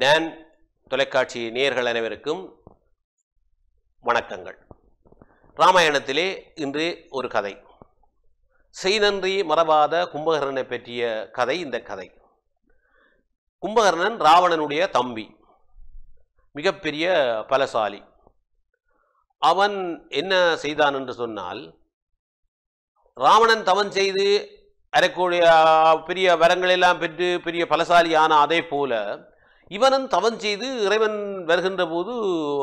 Don தொலைக்காட்சி நேயர்கள் அனைவருக்கும் வணக்கங்கள் ராமாயணத்திலே இன்று ஒரு கதை செய்நன்றி மறவாத கும்பகர்ணனை பற்றிய கதை இந்த கதை கும்பகர்ணன் ராவணனுடைய தம்பி மிகப்பெரிய பலசாலி அவன் என்ன செய்தான் என்று சொன்னால் ராவணன் தவன் செய்து அரைக்கூடிய பெரிய வரங்களெல்லாம் பெற்று பெரிய பலசாலியான அதே போல இவனும் தவன் செய்து இறைவன் வருகின்ற போது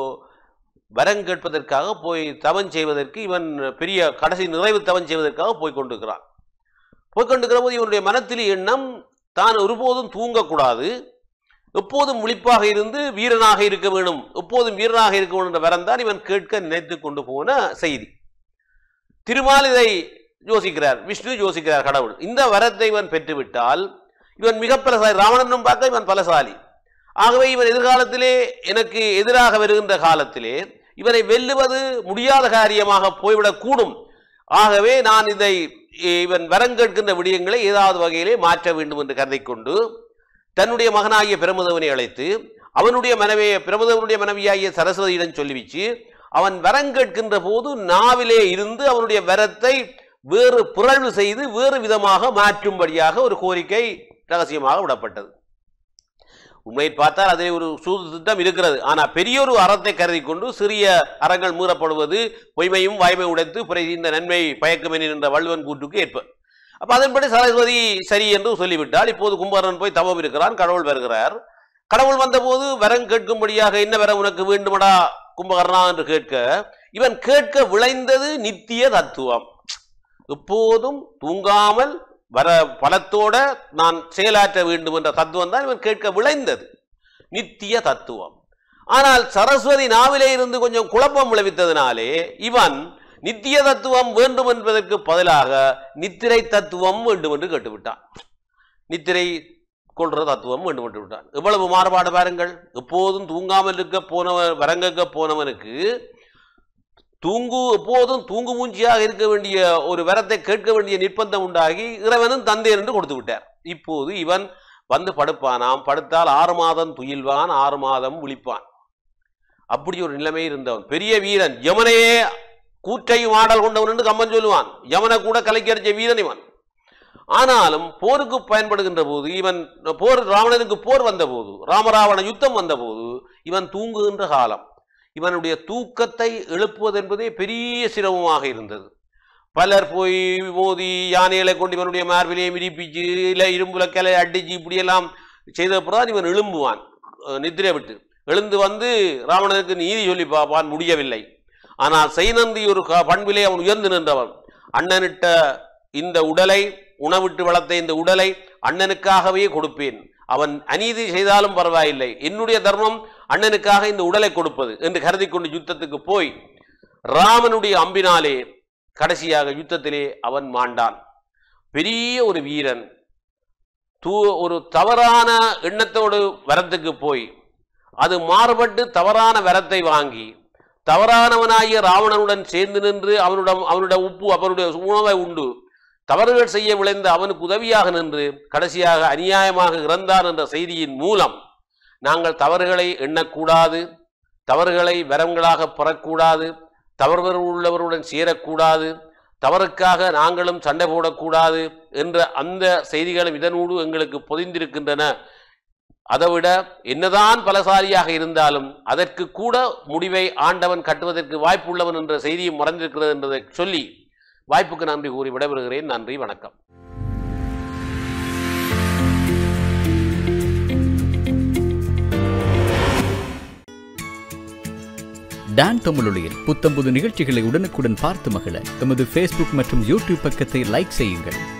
வரம் கேட்பதற்காக போய் தவன் செய்வதற்கு இவன் பெரிய கடைசி நிறைவு தவன் செய்வதற்காக போய் கொண்டிருக்கிறான் போய் கொண்டிருக்கிற போது இவனுடைய மனத்தில் எண்ணம் தான் ஒருபோதும் தூங்கக்கூடாது எப்போதும் முழிப்பாக இருந்து வீரனாக இருக்க வேணும் எப்போதும் வீரனாக இருக்க வேண்டும் என்ற வரம் தான் இவன் கேட்க நினைத்து கொண்டு போன செய்தி திருமால் இதை யோசிக்கிறார் விஷ்ணு யோசிக்கிறார் கடவுள் இந்த வரத்தை இவன் பெற்றுவிட்டால் இவன் மிக பலசாலி ராவணனும் பார்க்க இவன் பலசாலி ஆகவே இவன் எதிர்காலத்திலே எனக்கு எதிராக வருகின்ற காலத்திலே இவனை வெல்லுவது முடியாத காரியமாக போய்விடக் கூடும் ஆகவே நான் இதை இவன் வரம் கேட்கின்ற விடயங்களை ஏதாவது வகையிலே மாற்ற வேண்டும் என்று கருதி கொண்டு தன்னுடைய மகனாகிய பிரமதவனை அழைத்து அவனுடைய மனைவியை பிரமதவனுடைய மனைவியாகிய சரஸ்வதியிடம் சொல்லிவிச்சு அவன் வரம் கேட்கின்ற போது நாவிலே இருந்து அவனுடைய வரத்தை வேறு புரள்வு செய்து வேறு விதமாக மாற்றும்படியாக ஒரு கோரிக்கை ரகசியமாக விடப்பட்டது உண்மையை பார்த்தால் அதில் ஒரு சூது திட்டம் இருக்கிறது ஆனால் பெரிய ஒரு அறத்தை கருதி கொண்டு சிறிய அறங்கள் மீறப்படுவது பொய்மையும் வாய்மை உடைத்து பிறகு இந்த நன்மை பயக்கும் என்ற வள்ளுவன் கூற்றுக்கு ஏற்ப அப்ப அதன்படி சரஸ்வதி சரி என்று சொல்லிவிட்டால் இப்போது கும்பகர்ணன் போய் தவம் இருக்கிறான் கடவுள் வருகிறார் கடவுள் வந்தபோது வரம் கேட்கும்படியாக என்ன வரம் உனக்கு வேண்டுமடா கும்பகர்ணா என்று கேட்க இவன் கேட்க விளைந்தது நித்திய தத்துவம் எப்போதும் தூங்காமல் வர பலத்தோட நான் செயலாற்ற வேண்டும் என்ற தத்துவம் தான் இவன் கேட்க விளைந்தது நித்திய தத்துவம் ஆனால் சரஸ்வதி நாவிலே இருந்து கொஞ்சம் குழப்பம் விளைவித்ததினாலே இவன் நித்திய தத்துவம் வேண்டும் என்பதற்கு பதிலாக நித்திரை தத்துவம் வேண்டும் என்று கேட்டுவிட்டான் நித்திரை கொள்ற தத்துவம் வேண்டும் என்று விட்டான் எவ்வளவு மாறுபாடு பாருங்கள் எப்போதும் தூங்காமல் இருக்க போனவன் வரங்கக்க போனவனுக்கு தூங்கு எப்போதும் தூங்கு மூஞ்சியாக இருக்க வேண்டிய ஒரு வரத்தை கேட்க வேண்டிய நிர்பந்தம் உண்டாகி இறைவனும் தந்தேன் என்று கொடுத்து விட்டார் இப்போது இவன் வந்து படுப்பானாம் படுத்தால் ஆறு மாதம் துயில்வான் ஆறு மாதம் விழிப்பான் அப்படி ஒரு நிலைமை இருந்தவன் பெரிய வீரன் யமனையே கூற்றையும் ஆடல் கொண்டவன் என்று கம்மன் சொல்லுவான் யமனை கூட கலைக்கு அடிச்ச வீரன் இவன் ஆனாலும் போருக்கு பயன்படுகின்ற போது இவன் போர் ராவணனுக்கு போர் வந்த போது ராமராவண யுத்தம் வந்த போது இவன் தூங்குகின்ற காலம் இவனுடைய தூக்கத்தை எழுப்புவது என்பதே பெரிய சிரமமாக இருந்தது பலர் போய் மோதி யானைகளை கொண்டு இவனுடைய மார்பிலே மிதிப்பிச்சு இல்லை இரும்புல கிளை அடிச்சு இப்படியெல்லாம் செய்த பிறகு இவன் எழும்புவான் நித்திரை விட்டு எழுந்து வந்து ராவணனுக்கு நீதி சொல்லி பார்ப்பான் முடியவில்லை ஆனால் செய்நந்தி ஒரு பண்பிலே அவன் உயர்ந்து நின்றவன் அண்ணனிட்ட இந்த உடலை உணவிட்டு வளர்த்த இந்த உடலை அண்ணனுக்காகவே கொடுப்பேன் அவன் அநீதி செய்தாலும் பரவாயில்லை என்னுடைய தர்மம் அண்ணனுக்காக இந்த உடலை கொடுப்பது என்று கருதி கொண்டு யுத்தத்துக்கு போய் ராமனுடைய அம்பினாலே கடைசியாக யுத்தத்திலே அவன் மாண்டான் பெரிய ஒரு வீரன் தூ ஒரு தவறான எண்ணத்தோடு வரத்துக்கு போய் அது மாறுபட்டு தவறான வரத்தை வாங்கி தவறானவனாகிய ராவணனுடன் சேர்ந்து நின்று அவனுடன் அவனுடைய உப்பு அவனுடைய உணவை உண்டு தவறுகள் செய்ய விளைந்த அவனுக்கு உதவியாக நின்று கடைசியாக அநியாயமாக இறந்தான் என்ற செய்தியின் மூலம் நாங்கள் தவறுகளை எண்ணக்கூடாது தவறுகளை வரங்களாக பெறக்கூடாது தவறு உள்ளவருடன் சேரக்கூடாது தவறுக்காக நாங்களும் சண்டை போடக்கூடாது என்ற அந்த செய்திகளும் இதனோடு எங்களுக்கு பொதிந்திருக்கின்றன அதைவிட என்னதான் பலசாலியாக இருந்தாலும் அதற்கு கூட முடிவை ஆண்டவன் கட்டுவதற்கு வாய்ப்புள்ளவன் என்ற செய்தியும் மறந்திருக்கிறது என்பதை சொல்லி வாய்ப்புக்கு நன்றி கூறி விடைபெறுகிறேன் நன்றி வணக்கம் டான் தமிழொலியில் புத்தம்புது நிகழ்ச்சிகளை உடனுக்குடன் பார்த்து மகிழ எமது ஃபேஸ்புக் மற்றும் யூடியூப் பக்கத்தை லைக் செய்யுங்கள்